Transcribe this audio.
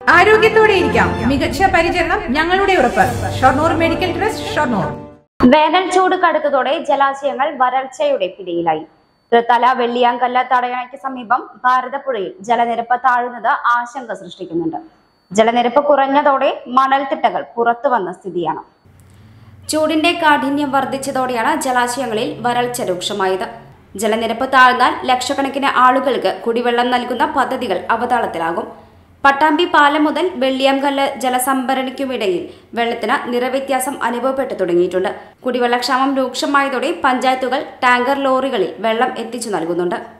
ആരോഗ്യത്തോടെ ഇരിക്കാം മികച്ച പരിചരണം ഞങ്ങളുടെ ഉറപ്പ് ഷൊർണൂർ മെഡിക്കൽ ട്രസ്റ്റ് ഷൊർണൂർ വേനൽ ചൂട് കടുത്തതോടെ ജലാശയങ്ങൾ വരൾച്ചയുടെ പിടിയിലായി തൃത്തല വെള്ളിയാങ്കല്ല തടയണയ്ക്ക് സമീപം ഭാരതപ്പുഴയിൽ ജലനിരപ്പ് താഴുന്നത് ആശങ്ക സൃഷ്ടിക്കുന്നുണ്ട് ജലനിരപ്പ് കുറഞ്ഞതോടെ മണൽത്തിട്ടകൾ പുറത്തു വന്ന സ്ഥിതിയാണ് ചൂടിന്റെ കാഠിന്യം വർദ്ധിച്ചതോടെയാണ് ജലാശയങ്ങളിൽ വരൾച്ച രൂക്ഷമായത് ജലനിരപ്പ് താഴ്ന്നാൽ ലക്ഷക്കണക്കിന് ആളുകൾക്ക് കുടിവെള്ളം നൽകുന്ന പദ്ധതികൾ അവതാളത്തിലാകും പട്ടാമ്പി പാലം മുതൽ വെള്ളിയാംകല്ല് ജലസംഭരണിക്കുമിടയിൽ വെള്ളത്തിന് നിറവ്യത്യാസം അനുഭവപ്പെട്ടു തുടങ്ങിയിട്ടുണ്ട് കുടിവെള്ളക്ഷാമം രൂക്ഷമായതോടെ പഞ്ചായത്തുകൾ ടാങ്കർ ലോറികളിൽ വെള്ളം എത്തിച്ചു നൽകുന്നുണ്ട്